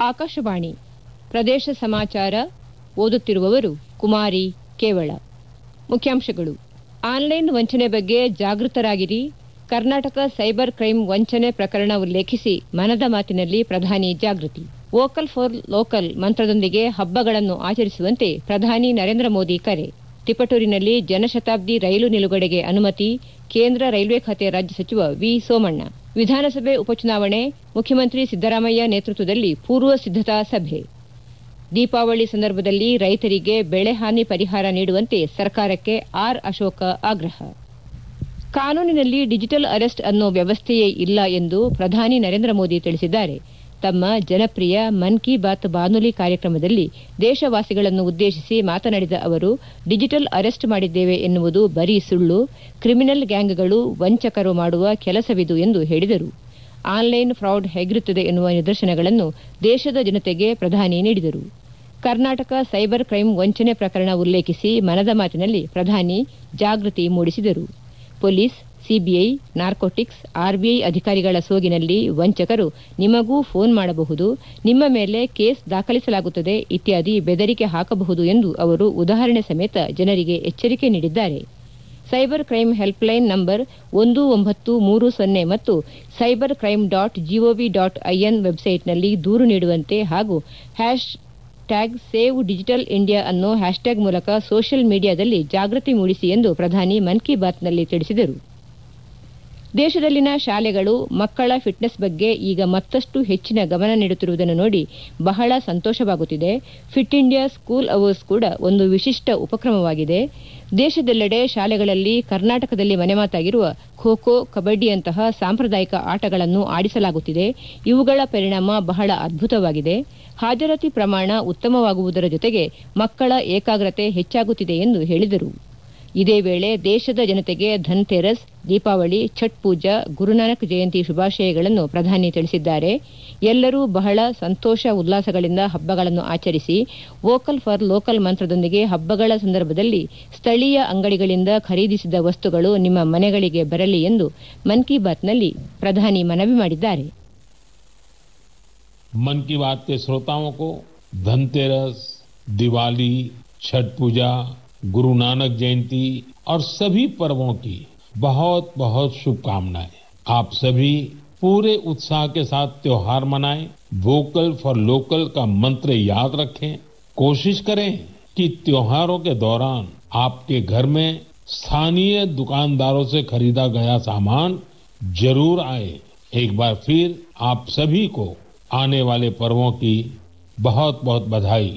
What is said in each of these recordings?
ಆಕಾಶವಾಣಿ ಪ್ರದೇಶ ಸಮಾಚಾರ ಓದುತ್ತಿರುವವರು ಕುಮಾರಿ ಕೇವಳ ಮುಖ್ಯಾಂಶಗಳು ಆನ್ಲೈನ್ ವಂಚನೆ ಬಗ್ಗೆ ಜಾಗೃತರಾಗಿರಿ ಕರ್ನಾಟಕ ಸೈಬರ್ ಕ್ರೈಂ ವಂಚನೆ ಪ್ರಕರಣ ಉಲ್ಲೇಖಿಸಿ ಮನದ ಮಾತಿನಲ್ಲಿ ಪ್ರಧಾನಿ ಜಾಗೃತಿ ವೋಕಲ್ ಫಾರ್ ಲೋಕಲ್ ಮಂತ್ರದೊಂದಿಗೆ ಹಬ್ಬಗಳನ್ನು ಆಚರಿಸುವಂತೆ ಪ್ರಧಾನಿ ನರೇಂದ್ರ ಮೋದಿ ಕರೆ ತಿಪಟೂರಿನಲ್ಲಿ ಜನಶತಾಬ್ದಿ ರೈಲು ನಿಲುಗಡೆಗೆ ಅನುಮತಿ ಕೇಂದ್ರ ರೈಲ್ವೆ ಖಾತೆ ರಾಜ್ಯ ಸಚಿವ ವಿ ಸೋಮಣ್ಣ ವಿಧಾನಸಭೆ ಉಪಚುನಾವಣೆ ಮುಖ್ಯಮಂತ್ರಿ ಸಿದ್ದರಾಮಯ್ಯ ನೇತೃತ್ವದಲ್ಲಿ ಪೂರ್ವ ಸಿದ್ದತಾ ಸಭೆ ದೀಪಾವಳಿ ಸಂದರ್ಭದಲ್ಲಿ ರೈತರಿಗೆ ಬೆಳೆ ಹಾನಿ ಪರಿಹಾರ ನೀಡುವಂತೆ ಸರ್ಕಾರಕ್ಕೆ ಆರ್ ಅಶೋಕ ಆಗ್ರಹ ಕಾನೂನಿನಲ್ಲಿ ಡಿಜಿಟಲ್ ಅರೆಸ್ಟ್ ಅನ್ನೋ ವ್ಯವಸ್ಥೆಯೇ ಇಲ್ಲ ಎಂದು ಪ್ರಧಾನಿ ನರೇಂದ್ರ ಮೋದಿ ತಿಳಿಸಿದ್ದಾರೆ ತಮ್ಮ ಜನಪ್ರಿಯ ಮನ್ ಕಿ ಬಾತ್ ಬಾನುಲಿ ಕಾರ್ಯಕ್ರಮದಲ್ಲಿ ದೇಶವಾಸಿಗಳನ್ನು ಉದ್ದೇಶಿಸಿ ಮಾತನಾಡಿದ ಅವರು ಡಿಜಿಟಲ್ ಅರೆಸ್ಟ್ ಮಾಡಿದ್ದೇವೆ ಎನ್ನುವುದು ಬರೀ ಸುಳ್ಳು ಕ್ರಿಮಿನಲ್ ಗ್ಯಾಂಗ್ಗಳು ವಂಚಕರು ಮಾಡುವ ಕೆಲಸವಿದು ಎಂದು ಹೇಳಿದರು ಆನ್ಲೈನ್ ಫ್ರಾಡ್ ಹೇಗಿರುತ್ತದೆ ಎನ್ನುವ ನಿದರ್ಶನಗಳನ್ನು ದೇಶದ ಜನತೆಗೆ ಪ್ರಧಾನಿ ನೀಡಿದರು ಕರ್ನಾಟಕ ಸೈಬರ್ ಕ್ರೈಂ ವಂಚನೆ ಪ್ರಕರಣ ಉಲ್ಲೇಖಿಸಿ ಮನದ ಮಾತಿನಲ್ಲಿ ಪ್ರಧಾನಿ ಜಾಗೃತಿ ಮೂಡಿಸಿದರು ಪೊಲೀಸ್ ಸಿಬಿಐ ನಾರ್ಕೋಟಿಕ್ಸ್ ಆರ್ಬಿಐ ಅಧಿಕಾರಿಗಳ ಸೋಗಿನಲ್ಲಿ ವಂಚಕರು ನಿಮಗೂ ಫೋನ್ ಮಾಡಬಹುದು ನಿಮ್ಮ ಮೇಲೆ ಕೇಸ್ ದಾಖಲಿಸಲಾಗುತ್ತದೆ ಇತ್ಯಾದಿ ಬೆದರಿಕೆ ಹಾಕಬಹುದು ಎಂದು ಅವರು ಉದಾಹರಣೆ ಸಮೇತ ಜನರಿಗೆ ಎಚ್ಚರಿಕೆ ನೀಡಿದ್ದಾರೆ ಸೈಬರ್ ಕ್ರೈಂ ಹೆಲ್ಪ್ಲೈನ್ ನಂಬರ್ ಒಂದು ಒಂಬತ್ತು ಮೂರು ಸೊನ್ನೆ ಮತ್ತು cyber crime dot GOV dot IN ವೆಬ್ಸೈಟ್ನಲ್ಲಿ ದೂರು ನೀಡುವಂತೆ ಹಾಗೂ hash tag save digital India ಅನ್ನೋ ಹ್ಯಾಶ್ಟ್ಯಾಗ್ ಮೂಲಕ ಸೋಷಿಯಲ್ ಮೀಡಿಯಾದಲ್ಲಿ ಜಾಗೃತಿ ಮೂಡಿಸಿ ಎಂದು ಪ್ರಧಾನಿ ಮನ್ ಕಿ ಬಾತ್ನಲ್ಲಿ ತಿಳಿಸಿದರು ದೇಶದಲ್ಲಿನ ಶಾಲೆಗಳು ಮಕ್ಕಳ ಫಿಟ್ನೆಸ್ ಬಗ್ಗೆ ಈಗ ಮತ್ತಷ್ಟು ಹೆಚ್ಚಿನ ಗಮನ ನೀಡುತ್ತಿರುವುದನ್ನು ನೋಡಿ ಬಹಳ ಸಂತೋಷವಾಗುತ್ತಿದೆ ಫಿಟ್ ಇಂಡಿಯಾ ಸ್ಕೂಲ್ ಅವರ್ಸ್ ಕೂಡ ಒಂದು ವಿಶಿಷ್ಟ ಉಪಕ್ರಮವಾಗಿದೆ ದೇಶದೆಲ್ಲೆಡೆ ಶಾಲೆಗಳಲ್ಲಿ ಕರ್ನಾಟಕದಲ್ಲಿ ಮನೆಮಾತಾಗಿರುವ ಖೋ ಖೋ ಕಬಡ್ಡಿಯಂತಹ ಸಾಂಪ್ರದಾಯಿಕ ಆಟಗಳನ್ನು ಆಡಿಸಲಾಗುತ್ತಿದೆ ಇವುಗಳ ಪರಿಣಾಮ ಬಹಳ ಅದ್ಭುತವಾಗಿದೆ ಹಾಜರಾತಿ ಪ್ರಮಾಣ ಉತ್ತಮವಾಗುವುದರ ಜೊತೆಗೆ ಮಕ್ಕಳ ಏಕಾಗ್ರತೆ ಹೆಚ್ಚಾಗುತ್ತಿದೆ ಎಂದು ಹೇಳಿದರು ಇದೇ ವೇಳೆ ದೇಶದ ಜನತೆಗೆ ಧನ್ತೆರಸ್ ದೀಪಾವಳಿ ಛಟ್ ಪೂಜಾ ಗುರುನಾನಕ್ ಜಯಂತಿ ಶುಭಾಶಯಗಳನ್ನು ಪ್ರಧಾನಿ ತಿಳಿಸಿದ್ದಾರೆ ಎಲ್ಲರೂ ಬಹಳ ಸಂತೋಷ ಉಲ್ಲಾಸಗಳಿಂದ ಹಬ್ಬಗಳನ್ನು ಆಚರಿಸಿ ವೋಕಲ್ ಫಾರ್ ಲೋಕಲ್ ಮಂತ್ರದೊಂದಿಗೆ ಹಬ್ಬಗಳ ಸಂದರ್ಭದಲ್ಲಿ ಸ್ಥಳೀಯ ಅಂಗಡಿಗಳಿಂದ ಖರೀದಿಸಿದ ವಸ್ತುಗಳು ನಿಮ್ಮ ಮನೆಗಳಿಗೆ ಬರಲಿ ಎಂದು ಮನ್ ಕಿ ಬಾತ್ನಲ್ಲಿ ಪ್ರಧಾನಿ ಮನವಿ ಮಾಡಿದ್ದಾರೆ मन की बात के श्रोताओं को धनतेरस दिवाली छठ पूजा गुरु नानक जयंती और सभी पर्वों की बहुत बहुत शुभकामनाएं आप सभी पूरे उत्साह के साथ त्योहार मनाएं वोकल फॉर लोकल का मंत्र याद रखें कोशिश करें कि त्योहारों के दौरान आपके घर में स्थानीय दुकानदारों से खरीदा गया सामान जरूर आए एक बार फिर आप सभी को आने वाले पर्वों की बहुत बहुत बधाई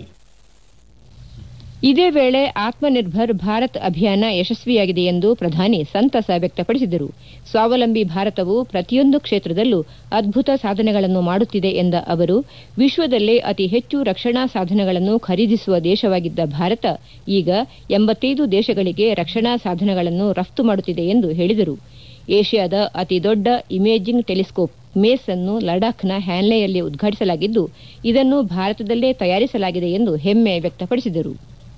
ಇದೇ ವೇಳೆ ಆತ್ಮನಿರ್ಭರ್ ಭಾರತ್ ಅಭಿಯಾನ ಯಶಸ್ವಿಯಾಗಿದೆ ಎಂದು ಪ್ರಧಾನಿ ಸಂತಸ ವ್ಯಕ್ತಪಡಿಸಿದರು ಸ್ವಾವಲಂಬಿ ಭಾರತವು ಪ್ರತಿಯೊಂದು ಕ್ಷೇತ್ರದಲ್ಲೂ ಅದ್ಭುತ ಸಾಧನೆಗಳನ್ನು ಮಾಡುತ್ತಿದೆ ಎಂದ ಅವರು ವಿಶ್ವದಲ್ಲೇ ಅತಿ ಹೆಚ್ಚು ರಕ್ಷಣಾ ಸಾಧನಗಳನ್ನು ಖರೀದಿಸುವ ದೇಶವಾಗಿದ್ದ ಭಾರತ ಈಗ ಎಂಬತ್ತೈದು ದೇಶಗಳಿಗೆ ರಕ್ಷಣಾ ಸಾಧನಗಳನ್ನು ರಫ್ತು ಮಾಡುತ್ತಿದೆ ಎಂದು ಹೇಳಿದರು ಏಷ್ಯಾದ ಅತಿ ದೊಡ್ಡ ಇಮೇಜಿಂಗ್ ಟೆಲಿಸ್ಕೋಪ್ ಮೇಸ್ ಅನ್ನು ಲಡಾಖ್ನ ಹ್ಯಾನ್ಲೆಯಲ್ಲಿ ಉದ್ಘಾಟಿಸಲಾಗಿದ್ದು ಇದನ್ನು ಭಾರತದಲ್ಲೇ ತಯಾರಿಸಲಾಗಿದೆ ಎಂದು ಹೆಮ್ಮೆ ವ್ಯಕ್ತಪಡಿಸಿದರು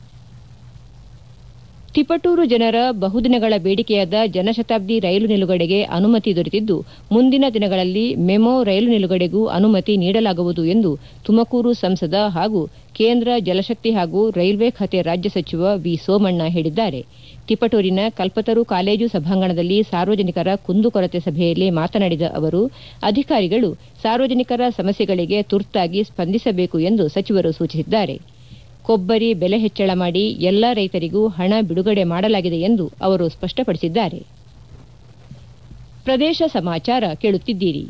ತಿಪಟೂರು ಜನರ ಬಹುದಿನಗಳ ಬೇಡಿಕೆಯಾದ ಜನಶತಾಬ್ದಿ ರೈಲು ನಿಲುಗಡೆಗೆ ಅನುಮತಿ ದೊರೆತಿದ್ದು ಮುಂದಿನ ದಿನಗಳಲ್ಲಿ ಮೆಮೊ ರೈಲು ನಿಲುಗಡೆಗೂ ಅನುಮತಿ ನೀಡಲಾಗುವುದು ಎಂದು ತುಮಕೂರು ಸಂಸದ ಹಾಗೂ ಕೇಂದ್ರ ಜಲಶಕ್ತಿ ಹಾಗೂ ರೈಲ್ವೆ ಖಾತೆ ರಾಜ್ಯ ಸಚಿವ ವಿ ಸೋಮಣ್ಣ ಹೇಳಿದ್ದಾರೆ ತಿಪಟೂರಿನ ಕಲ್ಪತರು ಕಾಲೇಜು ಸಭಾಂಗಣದಲ್ಲಿ ಸಾರ್ವಜನಿಕರ ಕುಂದುಕೊರತೆ ಸಭೆಯಲ್ಲಿ ಮಾತನಾಡಿದ ಅವರು ಅಧಿಕಾರಿಗಳು ಸಾರ್ವಜನಿಕರ ಸಮಸ್ಯೆಗಳಿಗೆ ತುರ್ತಾಗಿ ಸ್ಪಂದಿಸಬೇಕು ಎಂದು ಸಚಿವರು ಸೂಚಿಸಿದ್ದಾರೆ ಕೊಬ್ಬರಿ ಬೆಲೆ ಹೆಚ್ಚಳ ಮಾಡಿ ಎಲ್ಲಾ ರೈತರಿಗೂ ಹಣ ಬಿಡುಗಡೆ ಮಾಡಲಾಗಿದೆ ಎಂದು ಅವರು ಸ್ಪಷ್ಟಪಡಿಸಿದ್ದಾರೆ ಪ್ರದೇಶ ಸಮಾಚಾರ ಕೇಳುತ್ತಿದ್ದೀರಿ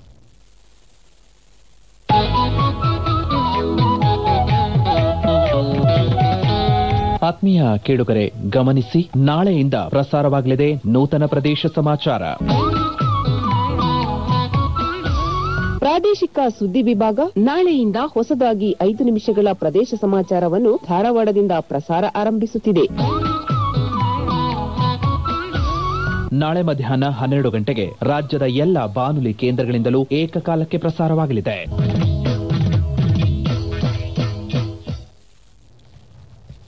ಆತ್ಮೀಯ ಕೇಳುಗರೆ ಗಮನಿಸಿ ನಾಳೆಯಿಂದ ಪ್ರಸಾರವಾಗಲಿದೆ ನೂತನ ಪ್ರದೇಶ ಸಮಾಚಾರ ಪ್ರಾದೇಶಿಕ ಸುದ್ದಿ ವಿಭಾಗ ನಾಳೆಯಿಂದ ಹೊಸದಾಗಿ ಐದು ನಿಮಿಷಗಳ ಪ್ರದೇಶ ಸಮಾಚಾರವನ್ನು ಧಾರವಾಡದಿಂದ ಪ್ರಸಾರ ಆರಂಭಿಸುತ್ತಿದೆ ನಾಳೆ ಮಧ್ಯಾಹ್ನ ಹನ್ನೆರಡು ಗಂಟೆಗೆ ರಾಜ್ಯದ ಎಲ್ಲ ಬಾನುಲಿ ಕೇಂದ್ರಗಳಿಂದಲೂ ಏಕಕಾಲಕ್ಕೆ ಪ್ರಸಾರವಾಗಲಿದೆ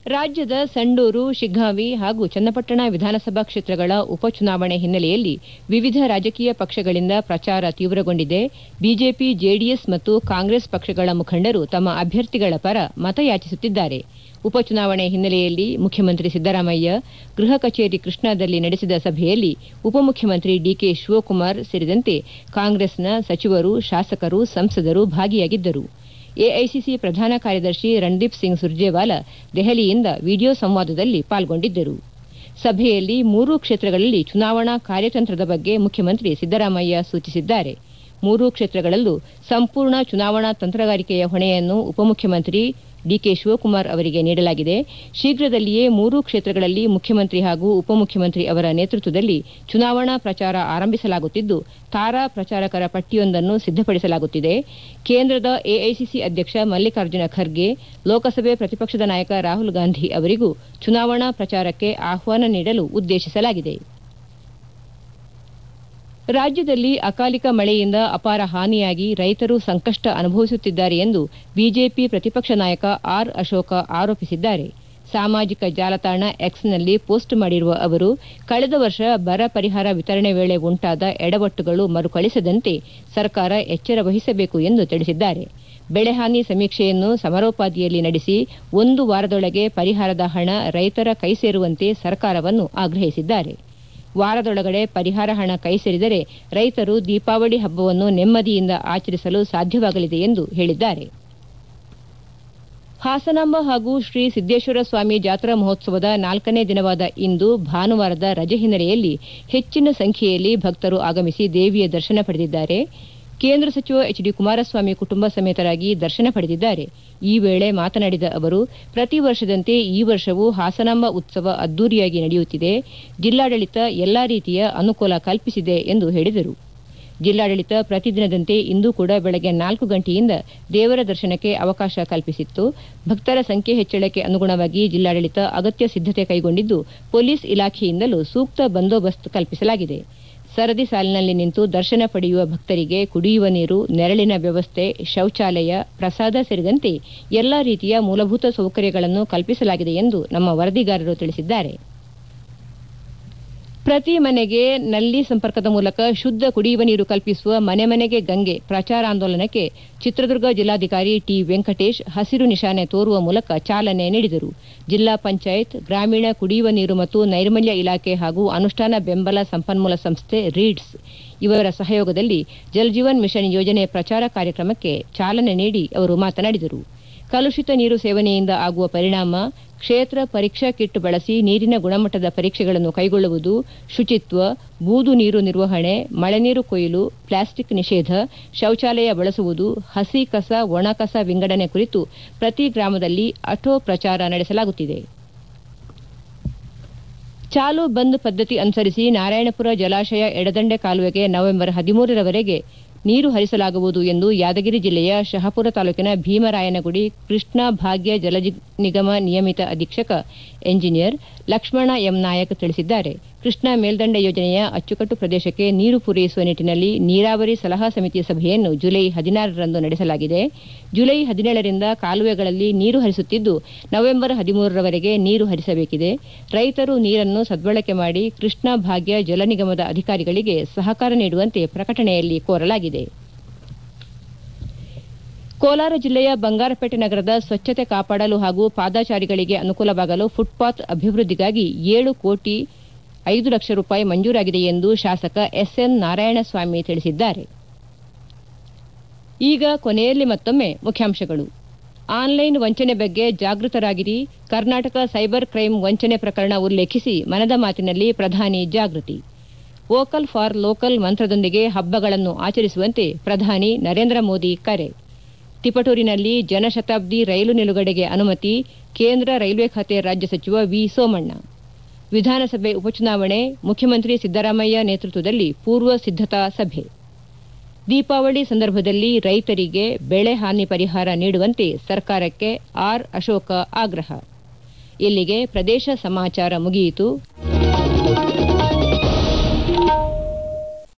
ರಾಜ್ಯದ ಸಂಡೂರು ಶಿಗ್ಗಾಂವಿ ಹಾಗೂ ಚನ್ನಪಟ್ಟಣ ವಿಧಾನಸಭಾ ಕ್ಷೇತ್ರಗಳ ಉಪಚುನಾವಣೆ ಹಿನ್ನೆಲೆಯಲ್ಲಿ ವಿವಿಧ ರಾಜಕೀಯ ಪಕ್ಷಗಳಿಂದ ಪ್ರಚಾರ ತೀವ್ರಗೊಂಡಿದೆ ಬಿಜೆಪಿ ಜೆಡಿಎಸ್ ಮತ್ತು ಕಾಂಗ್ರೆಸ್ ಪಕ್ಷಗಳ ಮುಖಂಡರು ತಮ್ಮ ಅಭ್ಯರ್ಥಿಗಳ ಪರ ಮತಯಾಚಿಸುತ್ತಿದ್ದಾರೆ ಉಪಚುನಾವಣೆ ಹಿನ್ನೆಲೆಯಲ್ಲಿ ಮುಖ್ಯಮಂತ್ರಿ ಸಿದ್ದರಾಮಯ್ಯ ಗೃಹ ಕಚೇರಿ ಕೃಷ್ಣಾದಲ್ಲಿ ನಡೆಸಿದ ಸಭೆಯಲ್ಲಿ ಉಪಮುಖ್ಯಮಂತ್ರಿ ಡಿಕೆ ಶಿವಕುಮಾರ್ ಸೇರಿದಂತೆ ಕಾಂಗ್ರೆಸ್ನ ಸಚಿವರು ಶಾಸಕರು ಸಂಸದರು ಭಾಗಿಯಾಗಿದ್ದರು ಎಐಸಿಸಿ ಪ್ರಧಾನ ಕಾರ್ಯದರ್ಶಿ ರಣದೀಪ್ ಸಿಂಗ್ ಸುರ್ಜೇವಾಲಾ ದೆಹಲಿಯಿಂದ ವಿಡಿಯೋ ಸಂವಾದದಲ್ಲಿ ಪಾಲ್ಗೊಂಡಿದ್ದರು ಸಭೆಯಲ್ಲಿ ಮೂರೂ ಕ್ಷೇತ್ರಗಳಲ್ಲಿ ಚುನಾವಣಾ ಕಾರ್ಯತಂತ್ರದ ಬಗ್ಗೆ ಮುಖ್ಯಮಂತ್ರಿ ಸಿದ್ದರಾಮಯ್ಯ ಸೂಚಿಸಿದ್ದಾರೆ ಮೂರೂ ಕ್ಷೇತ್ರಗಳಲ್ಲೂ ಸಂಪೂರ್ಣ ಚುನಾವಣಾ ತಂತ್ರಗಾರಿಕೆಯ ಹೊಣೆಯನ್ನು ಉಪಮುಖ್ಯಮಂತ್ರಿ ಡಿಕೆ ಶಿವಕುಮಾರ್ ಅವರಿಗೆ ನೀಡಲಾಗಿದೆ ಶೀಘ್ರದಲ್ಲಿಯೇ ಮೂರೂ ಕ್ಷೇತ್ರಗಳಲ್ಲಿ ಮುಖ್ಯಮಂತ್ರಿ ಹಾಗೂ ಉಪಮುಖ್ಯಮಂತ್ರಿ ಅವರ ನೇತೃತ್ವದಲ್ಲಿ ಚುನಾವಣಾ ಪ್ರಚಾರ ಆರಂಭಿಸಲಾಗುತ್ತಿದ್ದು ತಾರಾ ಪ್ರಚಾರಕರ ಪಟ್ಟಿಯೊಂದನ್ನು ಸಿದ್ದಪಡಿಸಲಾಗುತ್ತಿದೆ ಕೇಂದ್ರದ ಎಐಸಿಸಿ ಅಧ್ಯಕ್ಷ ಮಲ್ಲಿಕಾರ್ಜುನ ಖರ್ಗೆ ಲೋಕಸಭೆ ಪ್ರತಿಪಕ್ಷದ ನಾಯಕ ರಾಹುಲ್ ಗಾಂಧಿ ಅವರಿಗೂ ಚುನಾವಣಾ ಪ್ರಚಾರಕ್ಕೆ ಆಹ್ವಾನ ನೀಡಲು ಉದ್ದೇಶಿಸಲಾಗಿದೆ ರಾಜ್ಯದಲ್ಲಿ ಅಕಾಲಿಕ ಮಳೆಯಿಂದ ಅಪಾರ ಹಾನಿಯಾಗಿ ರೈತರು ಸಂಕಷ್ಟ ಅನುಭವಿಸುತ್ತಿದ್ದಾರೆ ಎಂದು ಬಿಜೆಪಿ ಪ್ರತಿಪಕ್ಷ ನಾಯಕ ಆರ್ ಅಶೋಕ ಆರೋಪಿಸಿದ್ದಾರೆ ಸಾಮಾಜಿಕ ಜಾಲತಾಣ ಎಕ್ಸ್ನಲ್ಲಿ ಪೋಸ್ಟ್ ಮಾಡಿರುವ ಅವರು ಕಳೆದ ವರ್ಷ ಬರ ಪರಿಹಾರ ವಿತರಣೆ ವೇಳೆ ಉಂಟಾದ ಎಡವಟ್ಟುಗಳು ಮರುಕಳಿಸದಂತೆ ಸರ್ಕಾರ ಎಚ್ಚರ ವಹಿಸಬೇಕು ಎಂದು ತಿಳಿಸಿದ್ದಾರೆ ಬೆಳೆಹಾನಿ ಸಮೀಕ್ಷೆಯನ್ನು ಸಮರೋಪಾದಿಯಲ್ಲಿ ನಡೆಸಿ ಒಂದು ವಾರದೊಳಗೆ ಪರಿಹಾರದ ಹಣ ರೈತರ ಕೈ ಸೇರುವಂತೆ ಸರ್ಕಾರವನ್ನು ಆಗ್ರಹಿಸಿದ್ದಾರೆ ವಾರದೊಳಗಡೆ ಪರಿಹಾರ ಹಣ ಕೈ ಸೇರಿದರೆ ರೈತರು ದೀಪಾವಳಿ ಹಬ್ಬವನ್ನು ನೆಮ್ಮದಿಯಿಂದ ಆಚರಿಸಲು ಸಾಧ್ಯವಾಗಲಿದೆ ಎಂದು ಹೇಳಿದ್ದಾರೆ ಹಾಸನಾಂಬ ಹಾಗೂ ಶ್ರೀ ಸಿದ್ದೇಶ್ವರ ಸ್ವಾಮಿ ಜಾತ್ರಾ ಮಹೋತ್ಸವದ ನಾಲ್ಕನೇ ದಿನವಾದ ಇಂದು ಭಾನುವಾರದ ರಜೆ ಹಿನ್ನೆಲೆಯಲ್ಲಿ ಹೆಚ್ಚಿನ ಸಂಖ್ಯೆಯಲ್ಲಿ ಭಕ್ತರು ಆಗಮಿಸಿ ದೇವಿಯ ದರ್ಶನ ಪಡೆದಿದ್ದಾರೆ ಕೇಂದ್ರ ಸಚಿವ ಎಚ್ ಡಿ ಕುಮಾರಸ್ವಾಮಿ ಕುಟುಂಬ ಸಮೇತರಾಗಿ ದರ್ಶನ ಪಡೆದಿದ್ದಾರೆ ಈ ವೇಳೆ ಮಾತನಾಡಿದ ಅವರು ಪ್ರತಿ ವರ್ಷದಂತೆ ಈ ವರ್ಷವೂ ಹಾಸನಾಂಬ ಉತ್ಸವ ಅದ್ದೂರಿಯಾಗಿ ನಡೆಯುತ್ತಿದೆ ಜಿಲ್ಲಾಡಳಿತ ಎಲ್ಲಾ ರೀತಿಯ ಅನುಕೂಲ ಕಲ್ಪಿಸಿದೆ ಎಂದು ಹೇಳಿದರು ಜಿಲ್ಲಾಡಳಿತ ಪ್ರತಿದಿನದಂತೆ ಇಂದು ಕೂಡ ಬೆಳಗ್ಗೆ ನಾಲ್ಕು ಗಂಟೆಯಿಂದ ದೇವರ ದರ್ಶನಕ್ಕೆ ಅವಕಾಶ ಕಲ್ಪಿಸಿತ್ತು ಭಕ್ತರ ಸಂಖ್ಯೆ ಹೆಚ್ಚಳಕ್ಕೆ ಅನುಗುಣವಾಗಿ ಜಿಲ್ಲಾಡಳಿತ ಅಗತ್ಯ ಸಿದ್ದತೆ ಕೈಗೊಂಡಿದ್ದು ಪೊಲೀಸ್ ಇಲಾಖೆಯಿಂದಲೂ ಸೂಕ್ತ ಬಂದೋಬಸ್ತ್ ಕಲ್ಪಿಸಲಾಗಿದೆ ಸರದಿ ಸಾಲಿನಲ್ಲಿ ನಿಂತು ದರ್ಶನ ಪಡೆಯುವ ಭಕ್ತರಿಗೆ ಕುಡಿಯುವ ನೀರು ನೆರಳಿನ ವ್ಯವಸ್ಥೆ ಶೌಚಾಲಯ ಪ್ರಸಾದ ಸೇರಿದಂತೆ ಎಲ್ಲಾ ರೀತಿಯ ಮೂಲಭೂತ ಸೌಕರ್ಯಗಳನ್ನು ಕಲ್ಪಿಸಲಾಗಿದೆ ಎಂದು ನಮ್ಮ ವರದಿಗಾರರು ತಿಳಿಸಿದ್ದಾರೆ ಪ್ರತಿ ಮನೆಗೆ ನಲ್ಲಿ ಸಂಪರ್ಕದ ಮೂಲಕ ಶುದ್ಧ ಕುಡಿಯುವ ನೀರು ಕಲ್ಪಿಸುವ ಮನೆ ಮನೆಗೆ ಗಂಗೆ ಪ್ರಚಾರಾಂದೋಲನಕ್ಕೆ ಚಿತ್ರದುರ್ಗ ಜಿಲ್ಲಾಧಿಕಾರಿ ಟಿ ವೆಂಕಟೇಶ್ ಹಸಿರು ನಿಶಾನೆ ತೋರುವ ಮೂಲಕ ಚಾಲನೆ ನೀಡಿದರು ಜಿಲ್ಲಾ ಪಂಚಾಯತ್ ಗ್ರಾಮೀಣ ಕುಡಿಯುವ ನೀರು ಮತ್ತು ನೈರ್ಮಲ್ಯ ಇಲಾಖೆ ಹಾಗೂ ಅನುಷ್ಠಾನ ಬೆಂಬಲ ಸಂಪನ್ಮೂಲ ಸಂಸ್ಥೆ ರೀಡ್ಸ್ ಇವರ ಸಹಯೋಗದಲ್ಲಿ ಜಲಜೀವನ್ ಮಿಷನ್ ಯೋಜನೆ ಪ್ರಚಾರ ಕಾರ್ಯಕ್ರಮಕ್ಕೆ ಚಾಲನೆ ನೀಡಿ ಅವರು ಮಾತನಾಡಿದರು ಕಲುಷಿತ ನೀರು ಸೇವನೆಯಿಂದ ಆಗುವ ಪರಿಣಾಮ ಕ್ಷೇತ್ರ ಪರೀಕ್ಷಾ ಕಿಟ್ ಬಳಸಿ ನೀರಿನ ಗುಣಮಟ್ಟದ ಪರೀಕ್ಷೆಗಳನ್ನು ಕೈಗೊಳ್ಳುವುದು ಶುಚಿತ್ವ ಬೂದು ನೀರು ನಿರ್ವಹಣೆ ಮಳೆನೀರು ಕೊಯ್ಲು ಪ್ಲಾಸ್ಟಿಕ್ ನಿಷೇಧ ಶೌಚಾಲಯ ಬಳಸುವುದು ಹಸಿ ಕಸ ಒಣ ಕಸ ವಿಂಗಡಣೆ ಕುರಿತು ಪ್ರತಿ ಗ್ರಾಮದಲ್ಲಿ ಅಟೋ ಪ್ರಚಾರ ನಡೆಸಲಾಗುತ್ತಿದೆ ಚಾಲು ಬಂದ್ ಪದ್ಧತಿ ಅನುಸರಿಸಿ ನಾರಾಯಣಪುರ ಜಲಾಶಯ ಎಡದಂಡೆ ಕಾಲುವೆಗೆ ನವೆಂಬರ್ ಹದಿಮೂರರವರೆಗೆ ನೀರು ಹರಿಸಲಾಗುವುದು ಎಂದು ಯಾದಗಿರಿ ಜಿಲ್ಲೆಯ ಶಹಾಪುರ ತಾಲೂಕಿನ ಭೀಮರಾಯನಗುಡಿ ಕೃಷ್ಣ ಭಾಗ್ಯ ಜಲ ನಿಗಮ ನಿಯಮಿತ ಅಧೀಕ್ಷಕ ಎಂಜಿನಿಯರ್ ಲಕ್ಷ್ಮಣ ಎಂ ನಾಯಕ್ ತಿಳಿಸಿದ್ದಾರೆ ಕೃಷ್ಣಾ ಮೇಲ್ದಂಡೆ ಯೋಜನೆಯ ಅಚ್ಚುಕಟ್ಟು ಪ್ರದೇಶಕ್ಕೆ ನೀರು ಪೂರೈಸುವ ನಿಟ್ಟಿನಲ್ಲಿ ನೀರಾವರಿ ಸಲಹಾ ಸಮಿತಿಯ ಸಭೆಯನ್ನು ಜುಲೈ ಹದಿನಾರರಂದು ನಡೆಸಲಾಗಿದೆ ಜುಲೈ ಹದಿನೇಳರಿಂದ ಕಾಲುವೆಗಳಲ್ಲಿ ನೀರು ಹರಿಸುತ್ತಿದ್ದು ನವೆಂಬರ್ ಹದಿಮೂರರವರೆಗೆ ನೀರು ಹರಿಸಬೇಕಿದೆ ರೈತರು ನೀರನ್ನು ಸದ್ಬಳಕೆ ಮಾಡಿ ಕೃಷ್ಣಾ ಭಾಗ್ಯ ಜಲ ನಿಗಮದ ಅಧಿಕಾರಿಗಳಿಗೆ ಸಹಕಾರ ನೀಡುವಂತೆ ಪ್ರಕಟಣೆಯಲ್ಲಿ ಕೋರಲಾಗಿದೆ ಕೋಲಾರ ಜಿಲ್ಲೆಯ ಬಂಗಾರಪೇಟೆ ನಗರದ ಸ್ವಚ್ಛತೆ ಕಾಪಾಡಲು ಹಾಗೂ ಪಾದಾಚಾರಿಗಳಿಗೆ ಅನುಕೂಲವಾಗಲು ಫುಟ್ಪಾತ್ ಅಭಿವೃದ್ಧಿಗಾಗಿ ಏಳು ಕೋಟಿ ಐದು ಲಕ್ಷ ರೂಪಾಯಿ ಮಂಜೂರಾಗಿದೆ ಎಂದು ಶಾಸಕ ಎಸ್ಎನ್ ನಾರಾಯಣಸ್ವಾಮಿ ತಿಳಿಸಿದ್ದಾರೆ ಈಗ ಕೊನೆಯಲ್ಲಿ ಮತ್ತೊಮ್ಮೆ ಮುಖ್ಯಾಂಶಗಳು ಆನ್ಲೈನ್ ವಂಚನೆ ಬಗ್ಗೆ ಜಾಗೃತರಾಗಿರಿ ಕರ್ನಾಟಕ ಸೈಬರ್ ಕ್ರೈಂ ವಂಚನೆ ಪ್ರಕರಣ ಉಲ್ಲೇಖಿಸಿ ಮನದ ಮಾತಿನಲ್ಲಿ ಪ್ರಧಾನಿ ಜಾಗೃತಿ ವೋಕಲ್ ಫಾರ್ ಲೋಕಲ್ ಮಂತ್ರದೊಂದಿಗೆ ಹಬ್ಬಗಳನ್ನು ಆಚರಿಸುವಂತೆ ಪ್ರಧಾನಿ ನರೇಂದ್ರ ಮೋದಿ ಕರೆ ತಿಪಟೂರಿನಲ್ಲಿ ಜನಶತಾಬ್ದಿ ರೈಲು ನಿಲುಗಡೆಗೆ ಅನುಮತಿ ಕೇಂದ್ರ ರೈಲ್ವೆ ಖಾತೆ ರಾಜ್ಯ ಸಚಿವ ವಿ ಸೋಮಣ್ಣ ವಿಧಾನಸಭೆ ಉಪಚುನಾವಣೆ ಮುಖ್ಯಮಂತ್ರಿ ಸಿದ್ದರಾಮಯ್ಯ ನೇತೃತ್ವದಲ್ಲಿ ಪೂರ್ವ ಸಿದ್ದತಾ ಸಭೆ ದೀಪಾವಳಿ ಸಂದರ್ಭದಲ್ಲಿ ರೈತರಿಗೆ ಬೆಳೆ ಹಾನಿ ಪರಿಹಾರ ನೀಡುವಂತೆ ಸರ್ಕಾರಕ್ಕೆ ಆರ್ ಅಶೋಕ ಆಗ್ರಹ ಇಲ್ಲಿಗೆ ಪ್ರದೇಶ ಸಮಾಚಾರ ಮುಗಿಯಿತು